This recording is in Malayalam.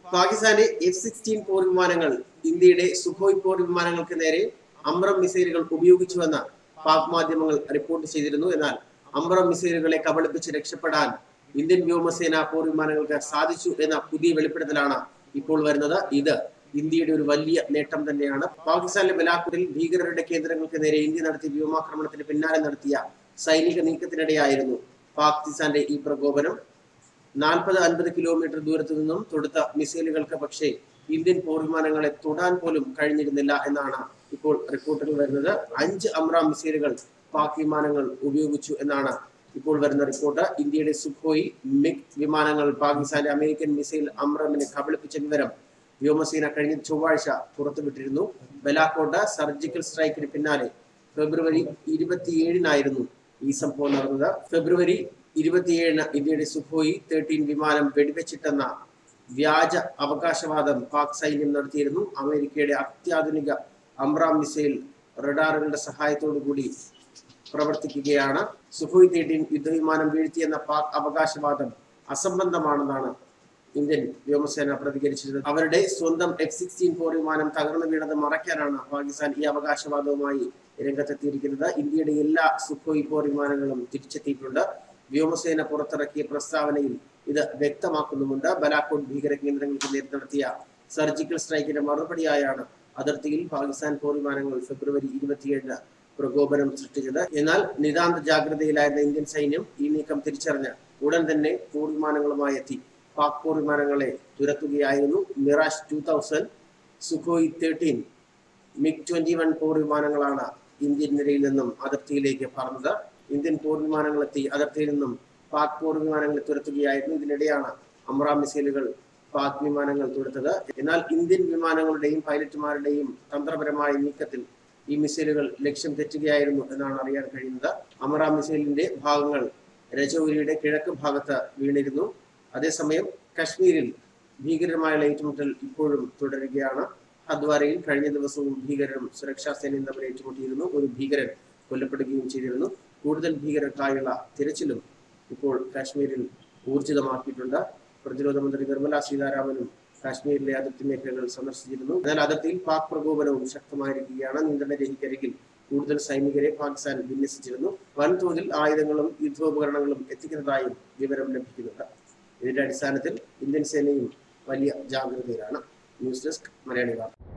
പാകിസ്ഥാന്റെ എഫ് സിക്സ്റ്റീൻ പോർ വിമാനങ്ങൾ ഇന്ത്യയുടെ സുഖോയ് പോർ വിമാനങ്ങൾക്ക് നേരെ അമ്രം മിസൈലുകൾ ഉപയോഗിച്ചുവെന്ന് പാക് മാധ്യമങ്ങൾ റിപ്പോർട്ട് ചെയ്തിരുന്നു എന്നാൽ അമ്രം മിസൈലുകളെ കബളിപ്പിച്ച് രക്ഷപ്പെടാൻ ഇന്ത്യൻ വ്യോമസേന പോർ വിമാനങ്ങൾക്ക് സാധിച്ചു എന്ന പുതിയ വെളിപ്പെടുത്തലാണ് ഇപ്പോൾ വരുന്നത് ഇത് ഇന്ത്യയുടെ ഒരു വലിയ നേട്ടം തന്നെയാണ് പാകിസ്ഥാനിലെ ബലാക്കൂരിൽ ഭീകരരുടെ കേന്ദ്രങ്ങൾക്ക് നേരെ ഇന്ത്യ നടത്തിയ വ്യോമാക്രമണത്തിന് പിന്നാലെ നടത്തിയ സൈനിക നീക്കത്തിനിടെയായിരുന്നു പാകിസ്ഥാന്റെ ഈ പ്രകോപനം നാൽപ്പത് അൻപത് കിലോമീറ്റർ ദൂരത്തു നിന്നും തൊടുത്ത മിസൈലുകൾക്ക് പക്ഷേ ഇന്ത്യൻ പോർ വിമാനങ്ങളെ തൊടാൻ പോലും കഴിഞ്ഞിരുന്നില്ല എന്നാണ് ഇപ്പോൾ റിപ്പോർട്ടുകൾ വരുന്നത് അഞ്ച് അമ്രാം മിസൈലുകൾ പാക് വിമാനങ്ങൾ ഉപയോഗിച്ചു എന്നാണ് ഇപ്പോൾ വരുന്ന റിപ്പോർട്ട് ഇന്ത്യയുടെ സുഖോയ് മിഗ് വിമാനങ്ങൾ പാകിസ്ഥാന്റെ അമേരിക്കൻ മിസൈൽ അമ്രമിനെ കബളിപ്പിച്ച വിവരം വ്യോമസേന കഴിഞ്ഞ ചൊവ്വാഴ്ച പുറത്തുവിട്ടിരുന്നു ബലാക്കോട്ട് സർജിക്കൽ സ്ട്രൈക്കിന് പിന്നാലെ ഫെബ്രുവരി ഇരുപത്തിയേഴിനായിരുന്നു ഈ സംഭവം നടന്നത് ഫെബ്രുവരി ഇരുപത്തിയേഴിന് ഇന്ത്യയുടെ സുഖോയി തേർട്ടീൻ വിമാനം വെടിവെച്ചിട്ടെന്ന വ്യാജ അവകാശവാദം പാക് സൈന്യം നടത്തിയിരുന്നു അമേരിക്കയുടെ അത്യാധുനിക അമ്രാം മിസൈൽ റഡാറുകളുടെ സഹായത്തോടു കൂടി പ്രവർത്തിക്കുകയാണ് സുഖോയ് തേർട്ടീൻ യുദ്ധവിമാനം വീഴ്ത്തിയെന്ന പാക് അവകാശവാദം അസംബന്ധമാണെന്നാണ് ഇന്ത്യൻ വ്യോമസേന പ്രതികരിച്ചിരുന്നത് അവരുടെ സ്വന്തം എഫ് സിക്സ്റ്റീൻ പോർ വിമാനം തകർന്നു വീണത് മറയ്ക്കാനാണ് പാകിസ്ഥാൻ ഈ അവകാശവാദവുമായി രംഗത്തെത്തിയിരിക്കുന്നത് ഇന്ത്യയുടെ എല്ലാ സുഖോയ് പോർ വിമാനങ്ങളും തിരിച്ചെത്തിയിട്ടുണ്ട് വ്യോമസേന പുറത്തിറക്കിയ പ്രസ്താവനയിൽ ഇത് വ്യക്തമാക്കുന്നുമുണ്ട് ബലാക്കോട്ട് ഭീകര കേന്ദ്രങ്ങൾക്ക് നേരെ നടത്തിയ സർജിക്കൽ സ്ട്രൈക്കിന്റെ മറുപടിയായാണ് അതിർത്തിയിൽ പാകിസ്ഥാൻ പോർ വിമാനങ്ങൾ ഫെബ്രുവരി ഇരുപത്തിയേഴിന് പ്രകോപനം സൃഷ്ടിച്ചത് എന്നാൽ നിതാന്ത ജാഗ്രതയിലായിരുന്ന ഇന്ത്യൻ സൈന്യം ഈ നീക്കം തിരിച്ചറിഞ്ഞ് ഉടൻ തന്നെ പോർ വിമാനങ്ങളുമായി എത്തി പാക് പോർ വിമാനങ്ങളെ തുരത്തുകയായിരുന്നു Mirage two thousand Sukhoi thirteen MiG twenty one പോർ വിമാനങ്ങളാണ് ഇന്ത്യൻ നിരയിൽ നിന്നും അതിർത്തിയിലേക്ക് പറന്നത് ഇന്ത്യൻ പോർ വിമാനങ്ങൾ എത്തി അതിർത്തിയിൽ നിന്നും പാക് പോർ വിമാനങ്ങളെ തുരത്തുകയായിരുന്നു ഇതിനിടെയാണ് അമ്രാം മിസൈലുകൾ പാക് വിമാനങ്ങൾ തുരത്തത് എന്നാൽ ഇന്ത്യൻ വിമാനങ്ങളുടെയും പൈലറ്റുമാരുടെയും തന്ത്രപരമായ നീക്കത്തിൽ ഈ മിസൈലുകൾ ലക്ഷ്യം തെറ്റുകയായിരുന്നു എന്നാണ് അറിയാൻ കഴിയുന്നത് അമറാം മിസൈലിന്റെ ഭാഗങ്ങൾ രജൌരിയുടെ കിഴക്ക് ഭാഗത്ത് വീണിരുന്നു അതേസമയം കശ്മീരിൽ ഭീകരമായുള്ള ഏറ്റുമുട്ടൽ ഇപ്പോഴും തുടരുകയാണ് ഹദ്വാരയിൽ കഴിഞ്ഞ ദിവസവും ഭീകരരും സുരക്ഷാ സേനയും തമ്മിൽ ഏറ്റുമുട്ടിയിരുന്നു ഒരു ഭീകരൻ കൊല്ലപ്പെടുകയും ചെയ്തിരുന്നു കൂടുതൽ ഭീകരർക്കായുള്ള തിരച്ചിലും ഇപ്പോൾ കാശ്മീരിൽ ഊർജിതമാക്കിയിട്ടുണ്ട് പ്രതിരോധ മന്ത്രി നിർമ്മല സീതാരാമനും കാശ്മീരിലെ അതിർത്തി മേഖലകൾ സന്ദർശിച്ചിരുന്നു എന്നാൽ അതിർത്തിയിൽ പാക് പ്രകോപനവും ശക്തമായിരിക്കുകയാണ് നിയന്ത്രണ രേഖയ്ക്കരികിൽ കൂടുതൽ സൈനികരെ പാകിസ്ഥാൻ വിന്യസിച്ചിരുന്നു വൻതോതിൽ ആയുധങ്ങളും യുദ്ധോപകരണങ്ങളും എത്തിക്കുന്നതായും വിവരം ലഭിക്കുന്നുണ്ട് ഇതിന്റെ അടിസ്ഥാനത്തിൽ ഇന്ത്യൻ സേനയും വലിയ ജാഗ്രതയിലാണ് ന്യൂസ് ഡെസ്ക് മലയാളി വാർത്ത